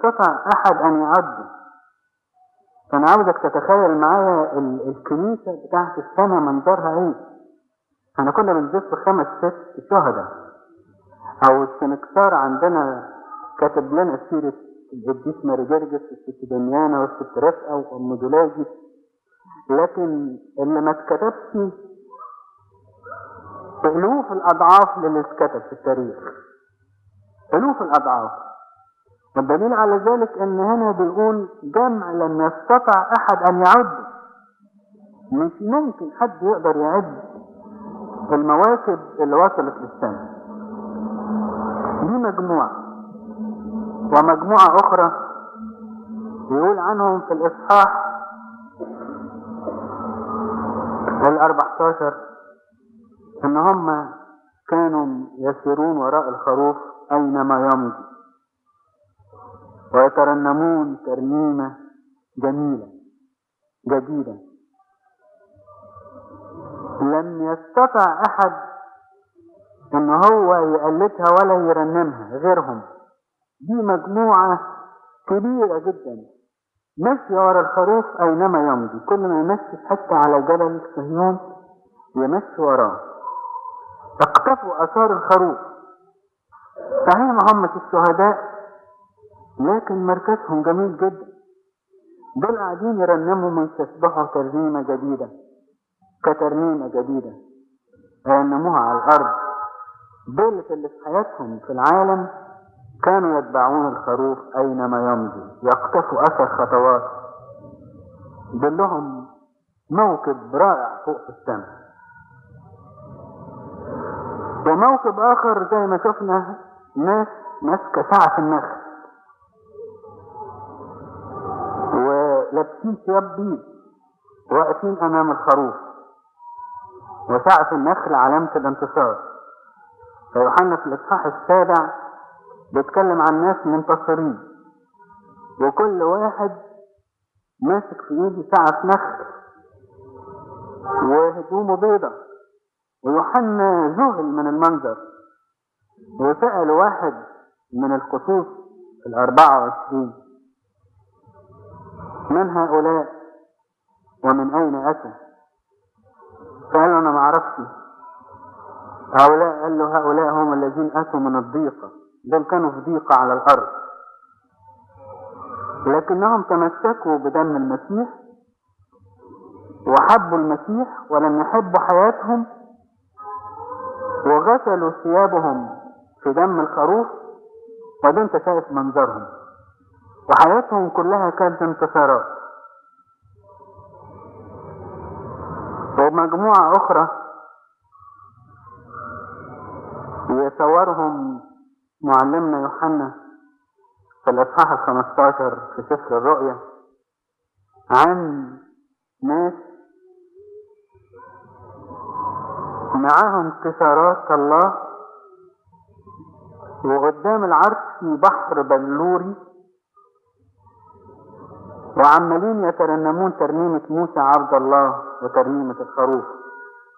يستطع أحد أن يعد فأنا عاوزك تتخيل معايا ال- الكنيسة بتاعت السنة منظرها إيه احنا كنا بنزف خمس ست شهداء أو السنكسار عندنا كاتب لنا سيرة القديس ماري جرجس والست دميانة والست رفقة وأم دولاجي لكن اللي ما اتكتبش ألوف الأضعاف للي اتكتب في التاريخ ألوف الأضعاف والدليل على ذلك ان هنا بيقول جمع لم يستطع احد ان يعد مش ممكن حد يقدر يعد المواكب اللي وصلت للسماء دي مجموعة ومجموعة اخرى يقول عنهم في الاصحاح الاربعتاشر ان هم كانوا يسيرون وراء الخروف اينما يمضي ويترنمون ترنيمة جميلة جديدة لم يستطع أحد إن هو يقلدها ولا يرنمها غيرهم دي مجموعة كبيرة جدا ماشية ورا الخروف أينما يمضي كل ما يمشي في حتة على جبل صهيون يمشي وراه اقتفوا آثار الخروف صحيح ما همش الشهداء لكن مركزهم جميل جدا دول قاعدين يرنموا ويسبحوا ترنيمة جديدة كترنيمة جديدة يرنموها على الأرض دول اللي في حياتهم في العالم كانوا يتبعون الخروف أينما يمضي يقتفوا أثر خطوات دلهم موكب رائع فوق في السماء وموكب آخر زي ما شفنا ناس ماسكة ساعة في النخل ولابسين ثياب بيض واقفين امام الخروف وسقف النخل علامة الانتصار فيوحنا في الاصحاح السابع بيتكلم عن ناس منتصرين وكل واحد ماسك في ايده سقف نخل وهدومه بيضة ويوحنا ذهل من المنظر وسأل واحد من القصوص الأربعة وعشرين من هؤلاء ومن أين أتوا قال أنا ما أعرفش هؤلاء قال له هؤلاء هم الذين أتوا من الضيقة دول كانوا في ضيقة على الأرض لكنهم تمسكوا بدم المسيح وحبوا المسيح ولم يحبوا حياتهم وغسلوا ثيابهم في دم الخروف وده انت شايف منظرهم وحياتهم كلها كانت انتصارات ومجموعة أخرى يصورهم معلمنا يوحنا في الإصحاح الخمستاشر في سفر الرؤيا عن ناس معاهم كسارات الله وقدام العرش في بحر بلوري وعمالين يترنمون ترنيمة موسى عبد الله وترنيمة الخروف